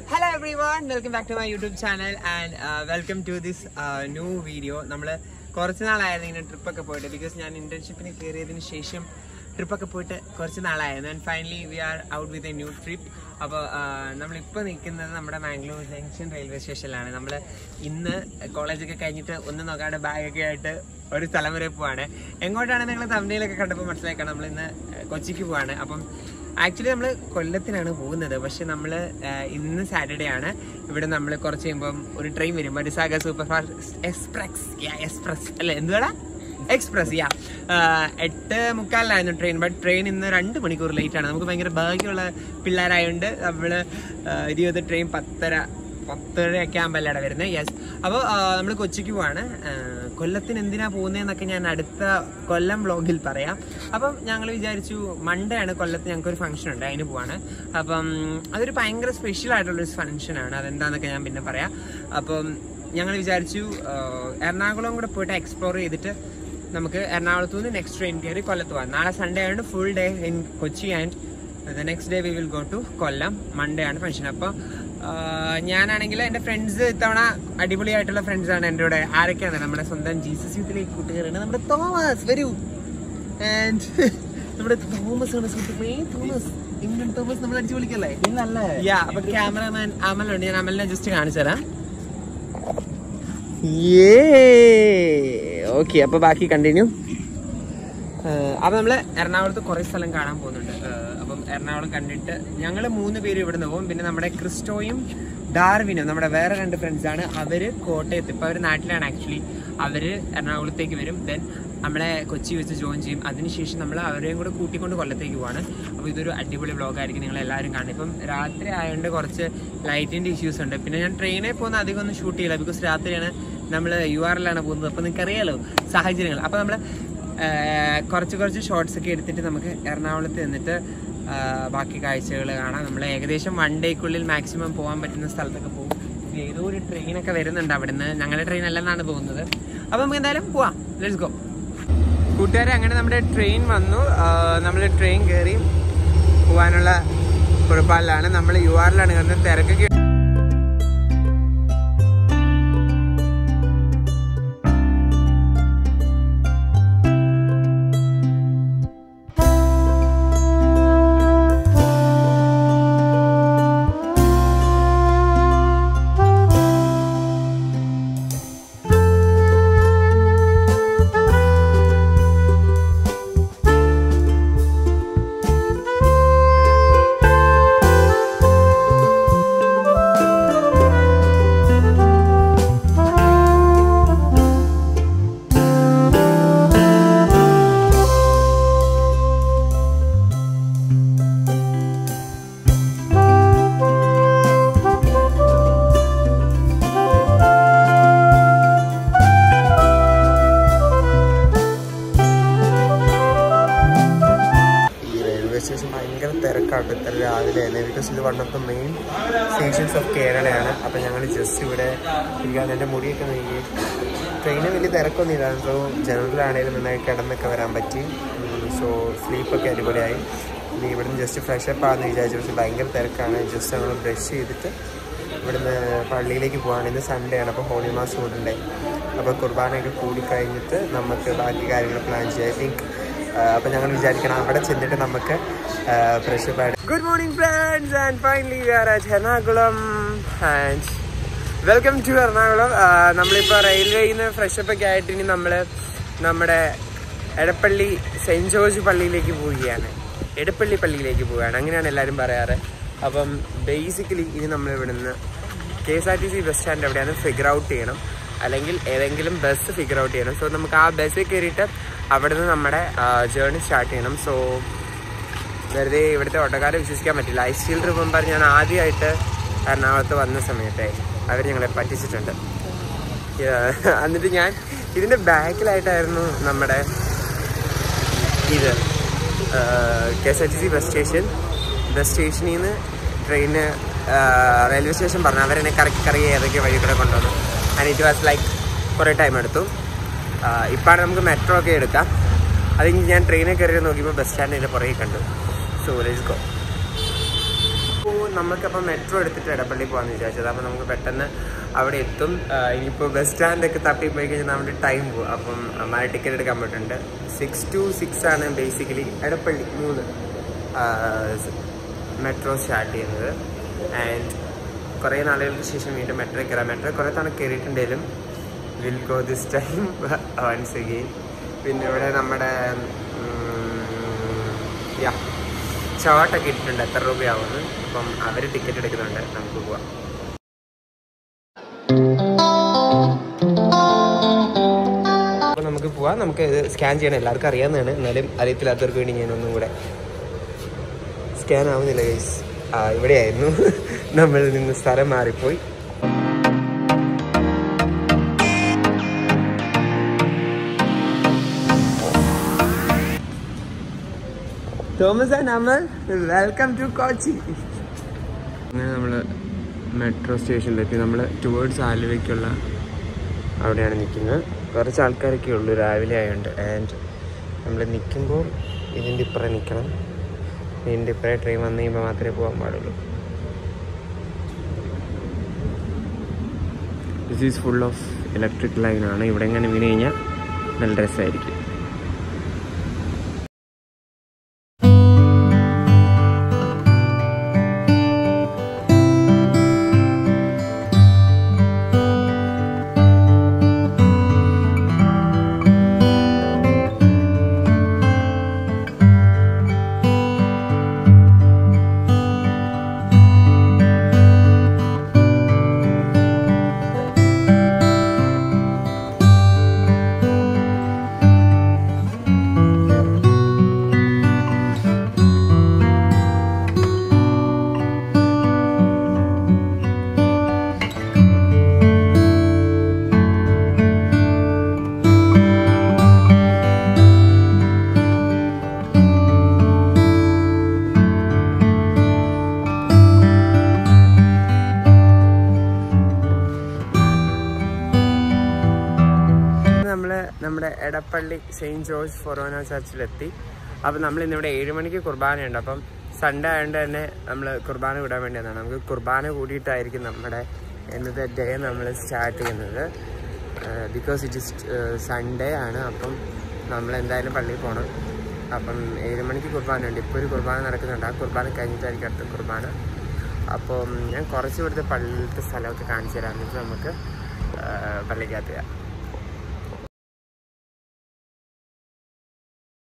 Hello everyone welcome back to my YouTube channel and welcome to this new video നമ്മൾ കുറച്ച് നാളായിരുന്നു ഇങ്ങനെ ട്രിപ്പൊക്കെ പോയിട്ട് ബിക്കോസ് ഞാൻ ഇന്റേൺഷിപ്പിന് കയറിയതിന് ശേഷം ട്രിപ്പൊക്കെ പോയിട്ട് കുറച്ച് നാളായിരുന്നു and finally we are out with a new trip അപ്പോൾ നമ്മളിപ്പോൾ നിൽക്കുന്നത് നമ്മുടെ മാംഗ്ലൂർ ജംഗ്ഷൻ റെയിൽവേ സ്റ്റേഷനിലാണ് നമ്മൾ ഇന്ന് കോളേജൊക്കെ കഴിഞ്ഞിട്ട് ഒന്ന് നോക്കാണ്ട് ബാഗൊക്കെ ആയിട്ട് ഒരു സ്ഥലം വരെ പോവാണ് എങ്ങോട്ടാണ് നിങ്ങൾ തമിഴിലൊക്കെ കണ്ടപ്പോൾ മനസ്സിലാക്കണം നമ്മൾ ഇന്ന് കൊച്ചിക്ക് പോവാണ് അപ്പം ആക്ച്വലി നമ്മൾ കൊല്ലത്തിനാണ് പോകുന്നത് പക്ഷെ നമ്മൾ ഇന്ന് സാറ്റർഡേ ആണ് ഇവിടെ നമ്മൾ കുറച്ച് കഴിയുമ്പം ഒരു ട്രെയിൻ വരും മരുസാഗ സൂപ്പർ ഫാസ്റ്റ് എക്സ്പ്രസ് യാ എക്സ്പ്രസ് അല്ലേ എന്തുവാടാ എക്സ്പ്രസ് യാ എട്ട് മുക്കാലിലായിരുന്നു ട്രെയിൻ ബട്ട് ട്രെയിൻ ഇന്ന് രണ്ട് മണിക്കൂർ ലേറ്റ് ആണ് നമുക്ക് ഭയങ്കര ഭാഗ്യമുള്ള പിള്ളേരായതുകൊണ്ട് നമ്മൾ ഇരുപത് ട്രെയിൻ പത്തര പത്തരയൊക്കെ ആകുമ്പോൾ അവിടെ വരുന്നത് യെസ് അപ്പോൾ നമ്മൾ കൊച്ചിക്ക് പോവാണ് ആ, കൊല്ലത്തിന് എന്തിനാ പോകുന്നതെന്നൊക്കെ ഞാൻ അടുത്ത കൊല്ലം വ്ളോഗിൽ പറയാം അപ്പം ഞങ്ങൾ വിചാരിച്ചു മൺഡേ ആണ് കൊല്ലത്ത് ഞങ്ങൾക്ക് ഒരു ഫംഗ്ഷൻ ഉണ്ട് അതിന് പോവാണ് അപ്പം അതൊരു ഭയങ്കര സ്പെഷ്യൽ ആയിട്ടുള്ളൊരു ഫംഗ്ഷനാണ് അതെന്താന്നൊക്കെ ഞാൻ പിന്നെ പറയാം അപ്പം ഞങ്ങൾ വിചാരിച്ചു ആ, എറണാകുളം കൂടെ പോയിട്ട് എക്സ്പ്ലോർ ചെയ്തിട്ട് നമുക്ക് എറണാകുളത്തു നിന്ന് നെക്സ്റ്റ് ട്രെയിൻ കയറി കൊല്ലത്ത് പോകാം നാളെ സൺഡേ ആയതുകൊണ്ട് full day in Kochi and the next day we will go to Kollam Monday ആണ് ഫംഗ്ഷൻ അപ്പോൾ ഞാനാണെങ്കിൽ എൻ്റെ ഫ്രണ്ട്സ് ഇത്തവണ അടിപൊളിയായിട്ടുള്ള ഫ്രണ്ട്സ് ആണ് എൻ്റെ കൂടെ ആരൊക്കെയാണ് നമ്മുടെ സ്വന്തം ജീസസ് യൂത്തിലേക്ക് കൂട്ടുകാരാണ് നമ്മുടെ തോമസ് വരൂ ആൻഡ് നമ്മുടെ തോമസ് ആണ് സുഹൃത്തുക്കളെ തോമസ് ഇംഗ്ലണ്ട് തോമസ് നമ്മൾ അടിച്ചു വിളിക്കല്ലേ ഇന്നല്ലേ യാ അപ്പൊ ക്യാമറമാൻ അമലുണ്ട് ഞാൻ അമലിനെ ജസ്റ്റ് കാണിച്ചു തരാം ഓക്കെ അപ്പൊ ബാക്കി കണ്ടിന്യൂ അപ്പൊ നമ്മള് എറണാകുളത്ത് കുറെ സ്ഥലം കാണാൻ പോകുന്നുണ്ട് ഏഹ് അപ്പം എറണാകുളം കണ്ടിട്ട് ഞങ്ങൾ മൂന്ന് പേര് ഇവിടെ നിന്ന് പോകും പിന്നെ നമ്മുടെ ക്രിസ്റ്റോയും ഡാർവിനും നമ്മുടെ വേറെ രണ്ട് ഫ്രണ്ട്സ് ആണ് അവര് കോട്ടയത്ത് ഇപ്പൊ അവര് നാട്ടിലാണ് ആക്ച്വലി അവര് എറണാകുളത്തേക്ക് വരും ദെൻ നമ്മളെ കൊച്ചി വെച്ച് ജോയിൻ ചെയ്യും അതിനുശേഷം നമ്മൾ അവരെയും കൂടെ കൂട്ടിക്കൊണ്ട് കൊല്ലത്തേക്ക് പോവാണ് അപ്പോൾ ഇതൊരു അടിപൊളി വ്ളോഗായിരിക്കും നിങ്ങൾ എല്ലാവരും കാണുന്നത് ഇപ്പം രാത്രി ആയതുകൊണ്ട് കുറച്ച് ലൈറ്റിന്റെ ഇഷ്യൂസ് ഉണ്ട് പിന്നെ ഞാൻ ട്രെയിനിൽ പോകുന്ന അധികം ഒന്നും ഷൂട്ട് ചെയ്യില്ല ബിക്കോസ് രാത്രിയാണ് നമ്മൾ യു ആറിലാണ് പോകുന്നത് അപ്പോൾ നിങ്ങൾക്ക് അറിയാലോ സാഹചര്യങ്ങൾ അപ്പോൾ നമ്മൾ കുറച്ച് കുറച്ച് ഷോർട്സ് ഒക്കെ എടുത്തിട്ട് നമുക്ക് എറണാകുളത്ത് നിന്നിട്ട് ആ, ബാക്കി കാഴ്ചകൾ കാണാം നമ്മൾ ഏകദേശം വൺ ഡേക്കുള്ളിൽ മാക്സിമം പോകാൻ പറ്റുന്ന സ്ഥലത്തൊക്കെ പോകും ഇത് ഏതോ ഒരു ട്രെയിനൊക്കെ വരുന്നുണ്ട് അവിടുന്ന് ഞങ്ങളുടെ ട്രെയിൻ അല്ലെന്നാണ് പോകുന്നത് അപ്പോൾ നമുക്ക് എന്തായാലും പോവാം ലെറ്റ്സ് ഗോ കൂട്ടുകാരെ അങ്ങനെ നമ്മുടെ ട്രെയിൻ വന്നു നമ്മൾ ട്രെയിൻ കയറി പോകാനുള്ള കുഴപ്പമില്ലാണ് നമ്മൾ യു ആറിലാണ് കയറുന്നത് തിരക്കൊക്കെ ഈ റെയിൽവേ സ്റ്റേഷൻ ഭയങ്കര തിരക്കാണ് ഇത്ര രാവിലെ തന്നെ ബിക്കോസ് ഇത് one of the main stations of കേരളയാണ് അപ്പം ഞങ്ങൾ ജസ്റ്റ് ഇവിടെ ഇരിക്കാൻ എൻ്റെ മുടിയൊക്കെ നീക്കി ട്രെയിന് വലിയ തിരക്കൊന്നും ഇല്ല സോ ജനറലാണേലും നന്നായി കിടന്നൊക്കെ വരാൻ പറ്റി സോ സ്ലീപ്പൊക്കെ അടിപൊളിയായി ഇനി ഇവിടുന്ന് ജസ്റ്റ് ഫ്രഷ് അപ്പ് ആണെന്ന് വിചാരിച്ചു പക്ഷേ ഭയങ്കര തിരക്കാണ് ജസ്റ്റ് നമ്മൾ ബ്രഷ് ചെയ്തിട്ട് ഇവിടുന്ന് പള്ളിയിലേക്ക് പോവാണ് ഇന്ന് സൺഡേ ആണ് അപ്പോൾ ഹോളി മാസ് കൂടണ്ടേ അപ്പോൾ കുർബാനയൊക്കെ കൂടി കഴിഞ്ഞിട്ട് നമുക്ക് ബാക്കി കാര്യങ്ങൾ പ്ലാൻ ചെയ്യാം ഐ തിങ്ക് അപ്പം ഞങ്ങൾ വിചാരിക്കണം അവിടെ ചെന്നിട്ട് നമുക്ക് ഫ്രഷ് അപ്പ് ആയിട്ട് good morning friends and finally we are at Ernakulam and welcome to Ernakulam നമ്മളിപ്പോൾ റെയിൽവേയിൽ നിന്ന് ഫ്രഷപ്പ് ഒക്കെ ആയിട്ട് ഇനി നമ്മൾ നമ്മുടെ എടപ്പള്ളി സെൻറ് ജോർജ് പള്ളിയിലേക്ക് പോവുകയാണ് എടപ്പള്ളി പള്ളിയിലേക്ക് പോവുകയാണ് അങ്ങനെയാണ് എല്ലാവരും പറയാറ് അപ്പം ബേസിക്കലി ഇനി നമ്മൾ ഇവിടുന്ന് K S R T C bus stand എവിടെയാണ് ഫിഗർ ഔട്ട് ചെയ്യണം അല്ലെങ്കിൽ ഏതെങ്കിലും ബസ് ഫിഗർ ഔട്ട് ചെയ്യണം സോ നമുക്ക് ആ ബസ്സിൽ കയറിയിട്ട് അവിടെ നിന്ന് നമ്മുടെ ജേർണി സ്റ്റാർട്ട് ചെയ്യണം സോ വെറുതെ ഇവിടുത്തെ ഓട്ടോക്കാരെ വിശ്വസിക്കാൻ പറ്റില്ല ഐ സ്റ്റിൽ റിമെമ്പർ ഞാൻ ആദ്യമായിട്ട് എറണാകുളത്ത് വന്ന സമയത്തെ അവർ ഞങ്ങളെ പറ്റിച്ചിട്ടുണ്ട് Yeah. എന്നിട്ട് ഞാൻ ഇതിൻ്റെ ബാക്കിലായിട്ടായിരുന്നു നമ്മുടെ ഇത് K S R T C bus station bus സ്റ്റേഷനിൽ നിന്ന് ട്രെയിന് റെയിൽവേ സ്റ്റേഷൻ പറഞ്ഞു അവരെന്നെ കറക്കി കറക്കി ഏതൊക്കെ വഴി കൂടെ കൊണ്ടുവന്നു ആൻഡ് ഇറ്റ് വാസ് ലൈക്ക് കുറേ ടൈം എടുത്തു ഇപ്പാണ് നമുക്ക് മെട്രോ ഒക്കെ എടുക്കാം അത് കഴിഞ്ഞ് ഞാൻ ട്രെയിനിൽ കയറി നോക്കിയപ്പോൾ ബസ് സ്റ്റാൻഡിൻ്റെ പുറകെ കണ്ടു സോ ലെറ്റ്സ് ഗോ നമുക്കപ്പോൾ മെട്രോ എടുത്തിട്ട് എടപ്പള്ളി പോകാമെന്ന് വിചാരിച്ചത് അപ്പോൾ നമുക്ക് പെട്ടെന്ന് അവിടെ എത്തും ആ, ഇനിയിപ്പോൾ ബസ് സ്റ്റാൻഡൊക്കെ തപ്പി പോയി കഴിഞ്ഞാൽ നമ്മുടെ ടൈം പോകും അപ്പം അമ്മ ടിക്കറ്റ് എടുക്കാൻ പറ്റുന്നുണ്ട് സിക്സ് ടു സിക്സ് ആണ് ബേസിക്കലി എടപ്പള്ളി മൂന്ന് മെട്രോ സ്റ്റാർട്ട് ചെയ്യുന്നത് ആൻഡ് കുറേ നാളുകൾക്ക് ശേഷം വീണ്ടും മെട്രോ കയറാം മെട്രോ കുറേ തവണ കയറിയിട്ടുണ്ടെങ്കിലും will go this time once again പിന്നെ ഇവിടെ നമ്മുടെ യാ ചവാട്ടൊക്കെ ഇട്ടിട്ടുണ്ട് എത്ര രൂപയാവുമെന്ന് അപ്പം അവർ ടിക്കറ്റ് എടുക്കുന്നുണ്ട് നമുക്ക് പോവാം അപ്പോൾ നമുക്ക് പോവാം നമുക്ക് ഇത് സ്കാൻ ചെയ്യണം എല്ലാവർക്കും അറിയാവുന്നതാണ് എന്നാലും അറിയത്തില്ലാത്തവർക്ക് വേണ്ടി ഞാൻ ഒന്നും കൂടെ സ്കാൻ ആവുന്നില്ല ഗൈസ് ആ ഇവിടെയായിരുന്നു നമ്മൾ നിന്ന് സ്ഥലം മാറിപ്പോയി Thomas and Amal welcome to Kochi അങ്ങനെ നമ്മൾ മെട്രോ സ്റ്റേഷനിലെത്തി നമ്മൾ ടുവേർഡ്സ് ആലുവയ്ക്കുള്ള അവിടെയാണ് നിൽക്കുന്നത് കുറച്ച് ആൾക്കാരൊക്കെ ഉള്ളൂ രാവിലെ ആയതുകൊണ്ട് ആൻഡ് നമ്മൾ നിൽക്കുമ്പോൾ ഇതിൻ്റെ ഇപ്പുറം നിൽക്കണം ഇതിൻ്റെ ഇപ്പുറം ട്രെയിൻ വന്നു കഴിയുമ്പോൾ മാത്രമേ പോകാൻ പാടുള്ളൂ this is full of electric ലൈനാണ് ഇവിടെ എങ്ങനെ വീണ് കഴിഞ്ഞാൽ നല്ല രസമായിരിക്കും നമ്മൾ നമ്മുടെ എടപ്പള്ളി സെയിൻറ്റ് ജോർജ് ഫൊറോന ചർച്ചിലെത്തി അപ്പം നമ്മൾ ഇന്നിവിടെ ഏഴ് മണിക്ക് കുർബാനയുണ്ട് അപ്പം സൺഡേ ആയതുകൊണ്ട് തന്നെ നമ്മൾ കുർബാന വിടാൻ വേണ്ടി വന്നതാണ് നമുക്ക് കുർബാന കൂടിയിട്ടായിരിക്കും നമ്മുടെ ഇന്നത്തെ ഡേ നമ്മൾ സ്റ്റാർട്ട് ചെയ്യുന്നത് ബിക്കോസ് ഇറ്റ് ഇസ് സൺഡേ ആണ് അപ്പം നമ്മൾ എന്തായാലും പള്ളിയിൽ പോകണം അപ്പം ഏഴ് മണിക്ക് കുർബാന ഉണ്ട് ഇപ്പോൾ ഒരു കുർബാന നടക്കുന്നുണ്ട് ആ കുർബാന കഴിഞ്ഞിട്ടായിരിക്കും അടുത്ത കുർബാന അപ്പം ഞാൻ കുറച്ച് ഇവിടുത്തെ പള്ളിയിലത്തെ സ്ഥലമൊക്കെ കാണിച്ചു തരാം എന്നിട്ട് നമുക്ക് ആ, പള്ളിക്കകത്ത് കയറാം